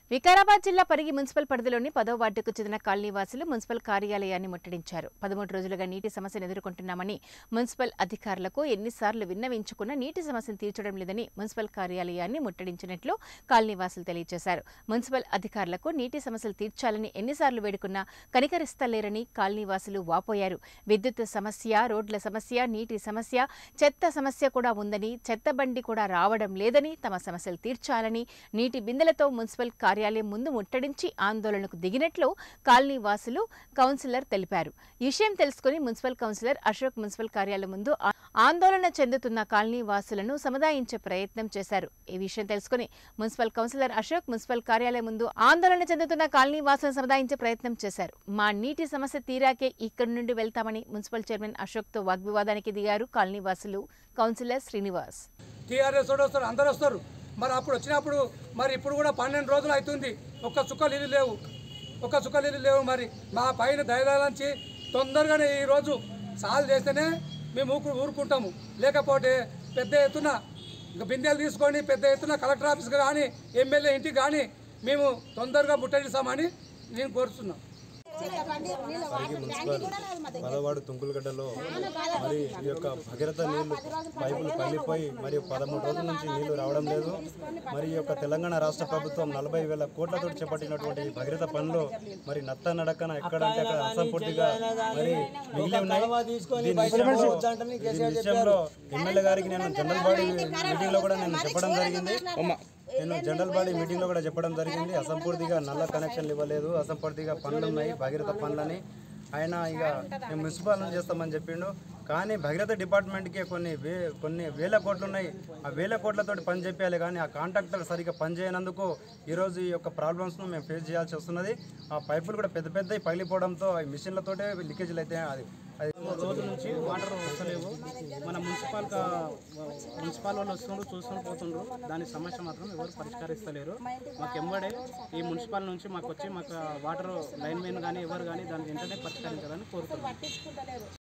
వికారాబాద్ జిల్లా పరిగి మున్సిపల్ పరిధిలోని పదో వార్డుకు చెందిన కాలనీ వాసులు మున్సిపల్ కార్యాలయాన్ని ముట్టడించారు పదమూడు రోజులుగా నీటి సమస్యను ఎదుర్కొంటున్నామని మున్సిపల్ అధికారులకు ఎన్నిసార్లు విన్నవించుకున్నా నీటి సమస్యను తీర్చడం లేదని మున్సిపల్ కార్యాలయాన్ని ముట్టడించినట్లు కాలనీ వాసులు తెలియజేశారు మున్సిపల్ అధికారులకు నీటి సమస్యలు తీర్చాలని ఎన్నిసార్లు వేడుకున్నా కనికరిస్తలేరని కాలనీ వాసులు వాపోయారు విద్యుత్ సమస్య రోడ్ల సమస్య నీటి సమస్య చెత్త సమస్య కూడా ఉందని చెత్త బండి కూడా రావడం లేదని తమ సమస్యలు తీర్చాలని నీటి బిందెలతో మున్సిపల్ కార్యాలయం ముందు ముట్టడించి ఆందోళనకు దిగినట్లు కాలనీ వాసులు కౌన్సిలర్ తెలిపారు ఈ విషయం తెలుసుకుని మున్సిపల్ కౌన్సిలర్ అశోక్ మున్సిపల్ కార్యాలయం ముందు ఆ- ఆందోళన చెందుతున్న కాలనీ వాసులను సముదాయించే ప్రయత్నం చేశారు ఈ విషయం తెలుసుకుని మున్సిపల్ కౌన్సిలర్ అశోక్ మున్సిపల్ కార్యాలయం ముందు ఆందోళన చెందుతున్న కాలనీ వాసులను సముదాయించే ప్రయత్నం చేశారు మా నీటి సమస్య తీరాకే ఇక్కడి నుండి వెళ్తామని మున్సిపల్ చైర్మన్ అశోక్ తో వాగ్వివాదానికి దిగారు కాలనీ వాసులు కౌన్సిలర్ శ్రీనివాస్ టీఆర్ఎస్ వాడు వస్తారు అందరు వస్తారు మరి అప్పుడు వచ్చినప్పుడు మరి ఇప్పుడు కూడా పన్నెండు రోజులు అవుతుంది ఒక్క చుక్క నీళ్ళు లేవు ఒక్క చుక్క నీళ్ళు లేవు మరి మా పైన ధైర్యాలంచి తొందరగానే ఈరోజు సాల్వ్ చేస్తేనే మేము ఊకు ఊరుకుంటాము లేకపోతే పెద్ద ఎత్తున ఇంకా బిందెలు తీసుకొని పెద్ద ఎత్తున కలెక్టర్ ఆఫీస్కి కానీ ఎమ్మెల్యే ఇంటికి కానీ మేము తొందరగా ముట్టడిస్తామని నేను కోరుతున్నాం పదవాడు తుంకులగడ్డలో మరి ఈ యొక్క భగీరథ నీళ్లు పైపులు పగిలిపోయి మరి పదమూడు రోజుల నుంచి నీళ్లు రావడం లేదు మరి ఈ యొక్క తెలంగాణ రాష్ట్ర ప్రభుత్వం నలభై వేల కోట్లతో చేపట్టినటువంటి ఈ భగీరథ పనులు మరి నత్త నడకన ఎక్కడంటే అక్కడ అసంపూర్తిగా మరి మిగిలి ఉన్నాయి దీని విషయంలో దీని విషయంలో ఎమ్మెల్యే గారికి నేను జనరల్ బాడీ మీటింగ్ లో కూడా నేను చెప్పడం జరిగింది నేను జనరల్ బాడీ మీటింగ్ లో కూడా చెప్పడం జరిగింది అసంపూర్తిగా నల్ల కనెక్షన్లు ఇవ్వలేదు అసంపూర్తిగా పనులు ఉన్నాయి భగీరథ పనులని ఆయన ఇక మేము మున్సిపల్ నుంచి చేస్తామని చెప్పిండు కానీ భగీరథ డిపార్ట్మెంట్కి కొన్ని వే కొన్ని వేల కోట్లు ఉన్నాయి ఆ వేల కోట్లతోటి పని చెప్పాలి కానీ ఆ కాంట్రాక్టర్ సరిగ్గా పని చేయనందుకు ఈరోజు ఈ యొక్క ప్రాబ్లమ్స్ను మేము ఫేస్ చేయాల్సి వస్తున్నది ఆ పైపులు కూడా పెద్ద పెద్దవి పగిలిపోవడంతో ఈ మిషన్లతోటే లీకేజీలు అయితే అది అది రోజు నుంచి వాటర్ వస్తలేవు మన మున్సిపల్ కా- మున్సిపల్ వాళ్ళు వస్తుండ్రు చూసుకొని పోతుండ్రు దాని సమస్య మాత్రం ఎవరు పరిష్కరిస్తలేరు మాకు ఎంబడే ఈ మున్సిపల్ నుంచి మాకు వచ్చి మాకు వాటర్ లైన్ మెయిన్ కానీ ఎవరు కానీ దాన్ని వెంటనే పరిష్కరించాలని కోరుతున్నాం